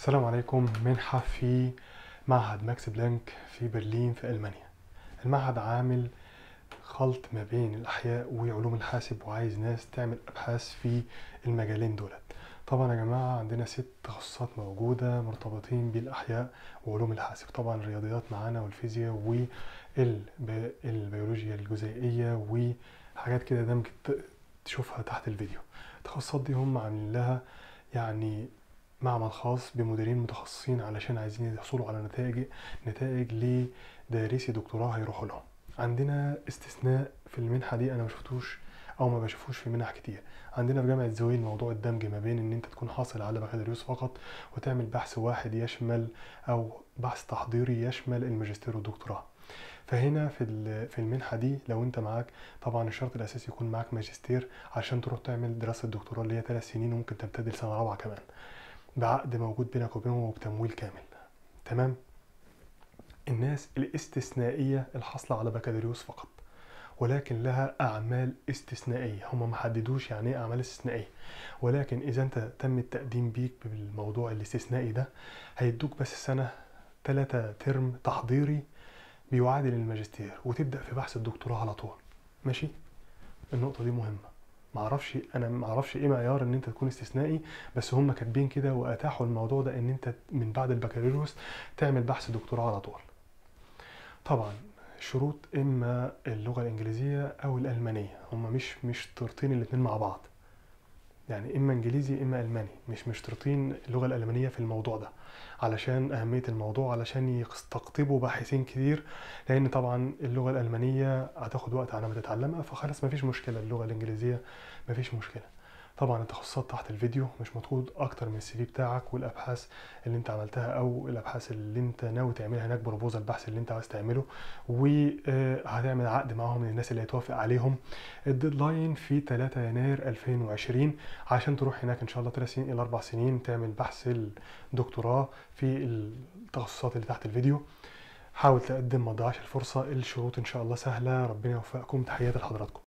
السلام عليكم منحة في معهد ماكس بلانك في برلين في ألمانيا المعهد عامل خلط ما بين الأحياء وعلوم الحاسب وعايز ناس تعمل أبحاث في المجالين دولت طبعا يا جماعة عندنا ست تخصصات موجودة مرتبطين بالأحياء وعلوم الحاسب طبعا الرياضيات معانا والفيزياء والبيولوجيا الجزيئية وحاجات كده ده ممكن تشوفها تحت الفيديو التخصصات دي هم عاملين لها يعني معمل خاص بمديرين متخصصين علشان عايزين يحصلوا على نتائج نتائج لدارسي دكتوراه هيروحوا لهم عندنا استثناء في المنحه دي انا ما شفتوش او ما بشوفوش في منح كتير عندنا في جامعه زويل موضوع الدمج ما بين ان انت تكون حاصل على بكالوريوس فقط وتعمل بحث واحد يشمل او بحث تحضيري يشمل الماجستير والدكتوراه فهنا في في المنحه دي لو انت معاك طبعا الشرط الاساسي يكون معاك ماجستير عشان تروح تعمل دراسه دكتوراه اللي هي ثلاث سنين وممكن تمتد لسنه رابعه كمان بعقد موجود بينك وبينهم وبتمويل كامل تمام الناس الاستثنائية الحاصلة على بكالوريوس فقط ولكن لها أعمال استثنائية هم ما حددوش يعني ايه أعمال استثنائية ولكن إذا أنت تم التقديم بيك بالموضوع الاستثنائي ده هيدوك بس سنة ثلاثة ترم تحضيري بيعادل الماجستير وتبدأ في بحث الدكتوراه على طول ماشي النقطة دي مهمة معرفش انا معرفش ايه معيار ان انت تكون استثنائي بس هم كاتبين كده واتاحوا الموضوع ده ان انت من بعد البكالوريوس تعمل بحث دكتوراه على طول طبعا شروط اما اللغه الانجليزيه او الالمانيه هم مش مش طرطين الاثنين مع بعض يعني اما انجليزي اما الماني مش مشترطين اللغه الالمانيه في الموضوع ده علشان اهميه الموضوع علشان يستقطبوا باحثين كتير لان طبعا اللغه الالمانيه هتاخد وقت على ما تتعلمها فخلاص مفيش مشكله اللغه الانجليزيه مفيش مشكله طبعا التخصصات تحت الفيديو مش مطلوب اكتر من السي في بتاعك والابحاث اللي انت عملتها او الابحاث اللي انت ناوي تعملها هناك بروبوزال البحث اللي انت عايز تعمله وهتعمل عقد معاهم من الناس اللي هتوافق عليهم الديدلاين في 3 يناير 2020 عشان تروح هناك ان شاء الله 3 سنين الى 4 سنين تعمل بحث الدكتوراه في التخصصات اللي تحت الفيديو حاول تقدم ما تضيعش الفرصه الشروط ان شاء الله سهله ربنا يوفقكم تحياتي لحضراتكم